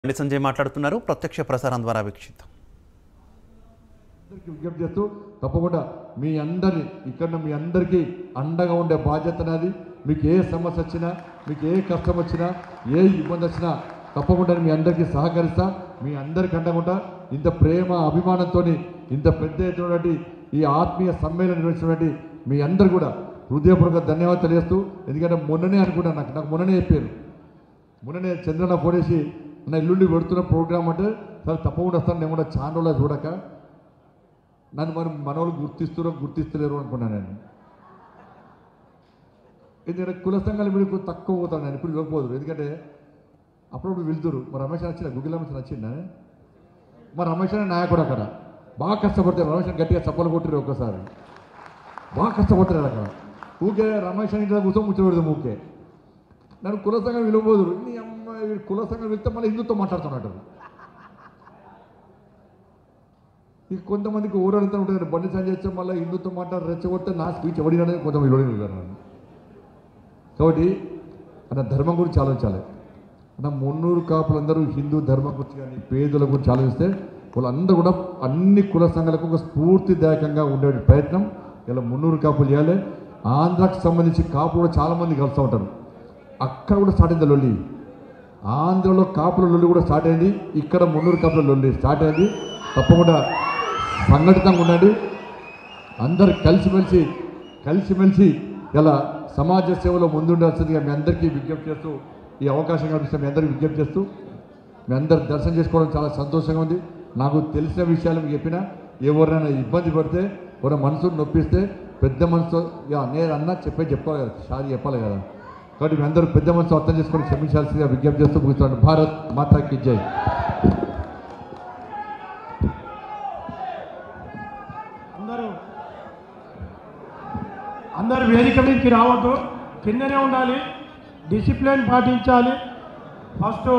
బండి సంజయ్ మాట్లాడుతున్నారు ప్రత్యక్ష ప్రసారం ద్వారా వీక్షిద్దాం అందరికీ విజ్ఞప్తి చేస్తూ తప్పకుండా మీ అందరి ఇక్కడ మీ అందరికీ అండగా ఉండే బాధ్యత నాది మీకు ఏ సమస్య వచ్చినా మీకు ఏ కష్టం వచ్చినా ఏ ఇబ్బంది వచ్చినా తప్పకుండా మీ అందరికీ సహకరిస్తా మీ అందరికీ అండగా ఉంటా ఇంత ప్రేమ అభిమానంతో ఇంత పెద్ద ఎత్తునటువంటి ఈ ఆత్మీయ సమ్మేళనం నిర్వహించినటువంటి మీ అందరు కూడా హృదయపూర్వక ధన్యవాదాలు తెలియజేస్తూ ఎందుకంటే మొన్ననే అనుకున్నాను నాకు నాకు మొన్ననే చెప్పారు మొన్ననే చంద్రన్న ఫోన్ చేసి నా ఇల్లుండి పెడుతున్న ప్రోగ్రామ్ అంటే సరే తప్పకుండా వస్తాను నేను కూడా చాలా రోజులు చూడక నన్ను మరి మనోళ్ళు గుర్తిస్తున్నారో గుర్తిస్తలేరు అనుకున్నాను నేను ఎందుకంటే కుల సంఘాలు మీరు కొంచెం తక్కువ పోతాను నేను ఇప్పుడు ఇవ్వకపోదు ఎందుకంటే అప్పుడప్పుడు వెళ్తురు మరి రమేష్ నచ్చిన గుగ్గిల్ రమేష్ నచ్చిందా మరి రమేష్ అనే నాయకుడు అక్కడ బాగా కష్టపడతారు రమేష్ అని గట్టిగా చప్పలు కొట్టిరు ఒక్కసారి బాగా కష్టపడతారు అక్కడ ఊకే రమేష్ అని ఇంట్లో కూర్చొని ముచ్చబెడదాం ఊకే నన్ను కుల సంఘం విలువబోదు నీ అమ్మాయి వీడు కుల సంఘం వెళ్తే మళ్ళీ హిందుతో మాట్లాడుతున్నట్టు ఇక కొంతమందికి ఊరంతా ఉంటుంది బండి సంజయ్ వచ్చే మళ్ళీ హిందుతో మాట్లాడి రెచ్చగొడితే నా స్పీచ్ ఎవడిననే కొంచెం విలువని నన్ను కాబట్టి అన్న ధర్మం గురించి ఆలోచించాలి అన్న మున్నూరు కాపులందరూ హిందూ ధర్మం గురించి కానీ పేదల గురించి ఆలోచిస్తే వాళ్ళందరూ కూడా అన్ని కుల సంఘాలకు ఒక స్ఫూర్తిదాయకంగా ఉండే ప్రయత్నం ఇలా మున్నూరు కాపులు చేయాలి ఆంధ్రాకి సంబంధించి కాపులు కూడా చాలామంది కలుస్తూ ఉంటారు అక్కడ కూడా స్టార్ట్ అయింది లొల్లి ఆంధ్రలో కాపుల లొల్లి కూడా స్టార్ట్ అయింది ఇక్కడ మున్నూరు కాపుల లొల్లి స్టార్ట్ అయింది తప్పకుండా సంఘటితంగా ఉండండి అందరు కలిసిమెలిసి కలిసిమెలిసి ఇలా సమాజ సేవలో ముందుండాల్సిందిగా మీ అందరికీ విజ్ఞప్తి చేస్తూ ఈ అవకాశం కల్పిస్తే మీ అందరికీ విజ్ఞప్తి చేస్తూ మీ అందరు దర్శనం చేసుకోవడం చాలా సంతోషంగా ఉంది నాకు తెలిసిన విషయాలు మీకు చెప్పినా ఎవరైనా ఇబ్బంది పడితే ఎవరైనా మనసును నొప్పిస్తే పెద్ద మనసు యా నేను అన్నా చెప్పే చెప్పాలి కదా షాది చెప్పాలి కదా కాబట్టి మీ అందరూ పెద్ద మనసు అర్థం చేసుకొని క్షమించాల్సిందిగా విజ్ఞప్తి చేస్తూ ముగిస్తున్నాను భారత్ మాతాకి జై అందరూ అందరు వేదిక మీదకి రావద్దు కిందనే ఉండాలి డిసిప్లిన్ పాటించాలి ఫస్ట్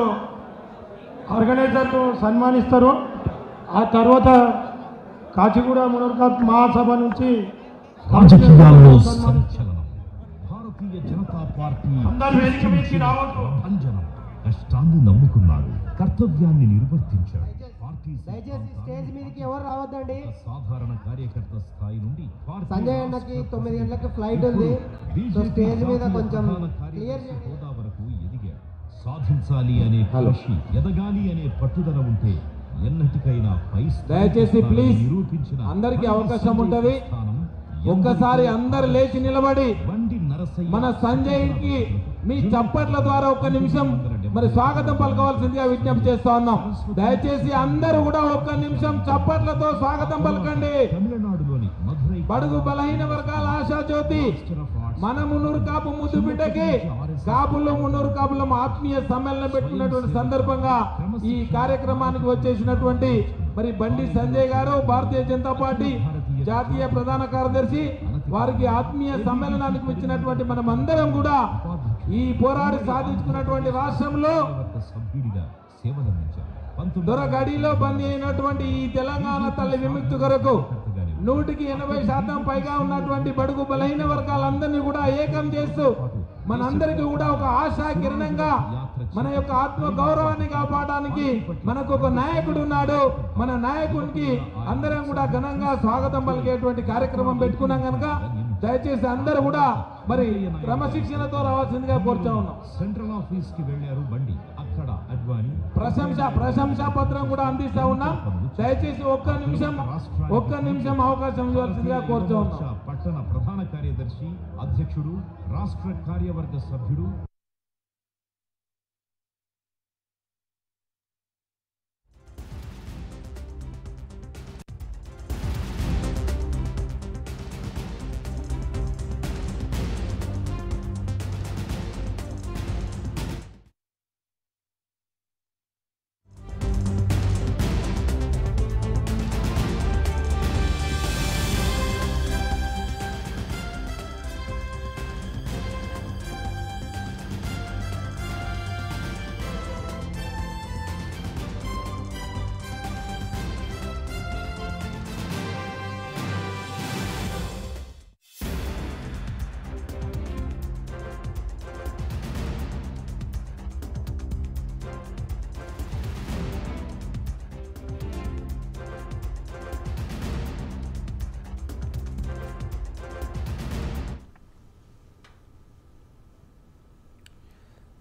ఆర్గనైజర్ను సన్మానిస్తారు ఆ తర్వాత కాచిగూడ మునర్కాత్ మహాసభ నుంచి రాజకీయాల్లో సన్మానిస్తారు. సంచలనం భారతీయ జనతా పార్టీ అందరూ వేదిక మీదకి రావద్దు అంజనం కష్టాన్ని నమ్ముకున్నాడు కర్తవ్యాన్ని నిర్వర్తించాడు పార్టీ దయచేసి స్టేజ్ మీదకి ఎవరు రావద్దండి సాధారణ కార్యకర్త స్థాయి నుండి పార్టీ సంజయ్ అన్నకి తొమ్మిది గంటలకు ఫ్లైట్ ఉంది సో స్టేజ్ మీద కొంచెం క్లియర్ చేయండి హోదా వరకు ఎదిగాడు సాధించాలి అనే కృషి ఎదగాలి అనే పట్టుదల ఉంటే ఎన్నటికైనా పై స్థాయి దయచేసి స్థానాన్ని ప్లీజ్ నిరూపించిన అందరికీ బండి అవకాశం సంజయ్ ఉంటది. ప్రస్థానం ఒక్కసారి ఎందరికీ అందరు లేచి నిలబడి బండి నరసయ్య మన సంజయ్కి మీ చప్పట్ల ద్వారా ఒక్క నిమిషం మరి స్వాగతం పలకవలసిందిగా విజ్ఞప్తి చేస్తా ఉన్నాం దయచేసి అందరూ కూడా ఒక్క నిమిషం చప్పట్లతో స్వాగతం పలకండి తమిళనాడులోని మధురై బడుగు బలహీన వర్గాల ఆశా జ్యోతి మన మున్నూరు కాపు ముద్దు బిడ్డకి కాపుల్లో మున్నూరు కాపుల ఆత్మీయ సమ్మేళనం పెట్టుకున్నటువంటి సందర్భంగా ఈ కార్యక్రమానికి వచ్చేసినటువంటి మరి బండి సంజయ్ గారు భారతీయ జనతా పార్టీ జాతీయ ప్రధాన కార్యదర్శి వారికి ఆత్మీయ సమ్మేళనానికి వచ్చినటువంటి మనం అందరం కూడా ఈ పోరాడి సాధించుకున్నటువంటి రాష్ట్రంలో కార్యవర్గ సభ్యుడిగా సేవలందించారు పంతొమ్మిది దొరగడిలో బందీ అయినటువంటి ఈ తెలంగాణ తల్లి విముక్తి కొరకు నూటికి ఎనభై శాతం పైగా ఉన్నటువంటి బడుగు బలహీన వర్గాలందరినీ కూడా ఏకం చేస్తూ మనందరికీ కూడా ఒక ఆశా కిరణంగా మన యొక్క ఆత్మ గౌరవాన్ని కాపాడడానికి మనకు ఒక నాయకుడు ఉన్నాడు మన నాయకునికి అందరం కూడా ఘనంగా స్వాగతం పలికేటువంటి కార్యక్రమం పెట్టుకున్నాం కనుక దయచేసి అందరూ కూడా మరి క్రమశిక్షణతో రావాల్సిందిగా కోరుతా ఉన్నాం సెంట్రల్ ఆఫీస్ కి వెళ్లారు బండి అక్కడ అడ్వాణి ప్రశంస ప్రశంసా పత్రం కూడా అందిస్తా ఉన్నాం దయచేసి ఒక్క నిమిషం ఒక్క నిమిషం అవకాశం ఇవ్వాల్సిందిగా కోరుతూ ఉన్నాం పట్టణ ప్రధాన కార్యదర్శి అధ్యక్షుడు రాష్ట్ర కార్యవర్గ సభ్యుడు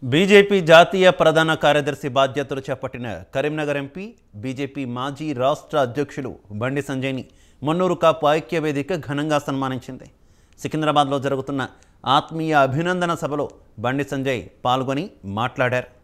బీజేపీ జాతీయ ప్రధాన కార్యదర్శి బాధ్యతలు చేపట్టిన కరీంనగర్ ఎంపీ బీజేపీ మాజీ రాష్ట్ర అధ్యక్షులు బండి సంజయ్ని మొన్నూరు కాపు ఐక్య వేదిక ఘనంగా సన్మానించింది సికింద్రాబాద్లో జరుగుతున్న ఆత్మీయ అభినందన సభలో బండి సంజయ్ పాల్గొని మాట్లాడారు